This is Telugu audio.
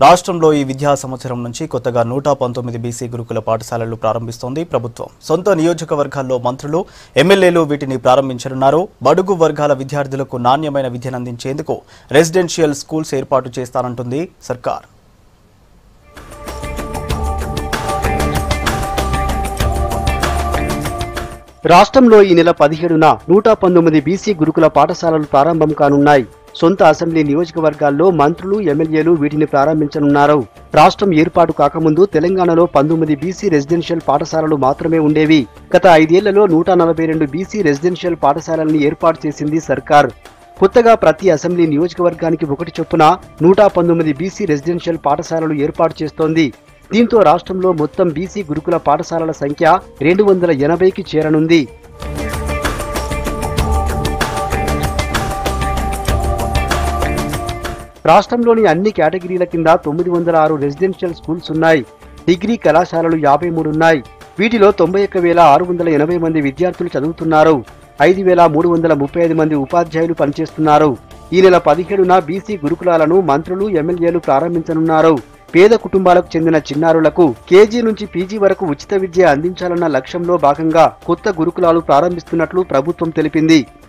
రాష్ట్రంలో ఈ విద్యా సంవత్సరం నుంచి కొత్తగా నూట పంతొమ్మిది బీసీ గురుకుల పాఠశాలలు ప్రారంభిస్తోంది ప్రభుత్వం సొంత నియోజకవర్గాల్లో మంత్రులు ఎమ్మెల్యేలు వీటిని ప్రారంభించనున్నారు బడుగు వర్గాల విద్యార్థులకు నాణ్యమైన విద్యను అందించేందుకు రెసిడెన్షియల్ స్కూల్స్ ఏర్పాటు చేస్తానంటుంది సర్కార్ రాష్ట్రంలో ఈ నెల పదిహేడున నూట పంతొమ్మిది బీసీ గురుకుల పాఠశాలలు ప్రారంభం కానున్నాయి సొంత అసెంబ్లీ నియోజకవర్గాల్లో మంత్రులు ఎమ్మెల్యేలు వీటిని ప్రారంభించనున్నారు రాష్ట్రం ఏర్పాటు కాకముందు తెలంగాణలో పంతొమ్మిది బీసీ రెసిడెన్షియల్ పాఠశాలలు మాత్రమే ఉండేవి గత ఐదేళ్లలో నూట నలభై రెండు బీసీ రెసిడెన్షియల్ పాఠశాలల్ని ఏర్పాటు చేసింది సర్కార్ కొత్తగా ప్రతి అసెంబ్లీ నియోజకవర్గానికి ఒకటి చొప్పున నూట పంతొమ్మిది బీసీ రెసిడెన్షియల్ పాఠశాలలు ఏర్పాటు చేస్తోంది దీంతో రాష్ట్రంలో మొత్తం బీసీ గురుకుల పాఠశాలల సంఖ్య రెండు వందల ఎనభైకి చేరనుంది రాష్ట్రంలోని అన్ని కేటగిరీల కింద తొమ్మిది వందల ఆరు రెసిడెన్షియల్ స్కూల్స్ ఉన్నాయి డిగ్రీ కళాశాలలు యాభై మూడు ఉన్నాయి వీటిలో తొంభై ఒక్క వేల ఆరు వందల ఎనభై మంది విద్యార్థులు చదువుతున్నారు ఐదు వేల మూడు వందల ముప్పై ఐదు మంది ఉపాధ్యాయులు పనిచేస్తున్నారు ఈ నెల పదిహేడున బీసీ గురుకులాలను మంత్రులు ఎమ్మెల్యేలు ప్రారంభించనున్నారు పేద కుటుంబాలకు చెందిన చిన్నారులకు కేజీ నుంచి పీజీ వరకు ఉచిత విద్య అందించాలన్న లక్ష్యంలో భాగంగా కొత్త గురుకులాలు ప్రారంభిస్తున్నట్లు ప్రభుత్వం తెలిపింది